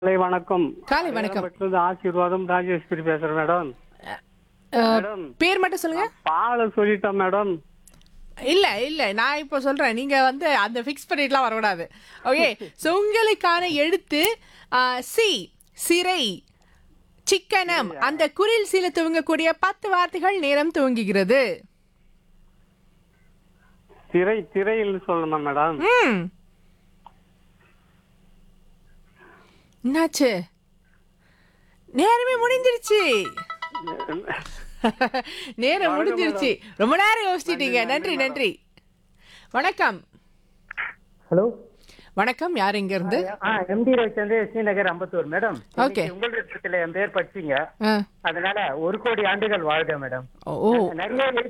காலை வணக்கம் காலை வணக்கம். பெற்றது ஆசீர்வாதம் ராஜேஸ்வரி பேசுறேன் மேடம் அஹ், மேடம் பேர் மட்டும் சொல்லுங்க பாலை சொல்லிட்டேன் மேடம் இல்ல இல்ல நான் இப்போ சொல்றேன் நீங்க வந்து அந்த ஃபிக்ஸ் பண்ணிட்டுலாம் வரக்கூடாது ஓகே ஸோ உங்களுக்கான எழுத்து அஹ், சி சிறை சிக்கனம் அந்த குரில் சீல துவங்கக்கூடிய பத்து வார்த்தைகள் நேரம் துவங்குகிறது திரை திரையில் சொல்லணுமா மேடம் ம் என்னாச்சு நேரமே முடிஞ்சிருச்சு நேரம் முடிஞ்சிருச்சு ரொம்ப நேரம் யோசிச்சிட்டீங்க நன்றி நன்றி வணக்கம் ஹலோ வணக்கம் யார் இங்க இருந்து ஆ MD Ravichandra Srinagar Ambattur madam Okay. இன்னைக்கு உங்கள் இடத்துல என் பேர் படிச்சீங்க ஆ. அதனால ஒரு கோடி ஆண்டுகள் வாழ்க மேடம் ஓ நிறைய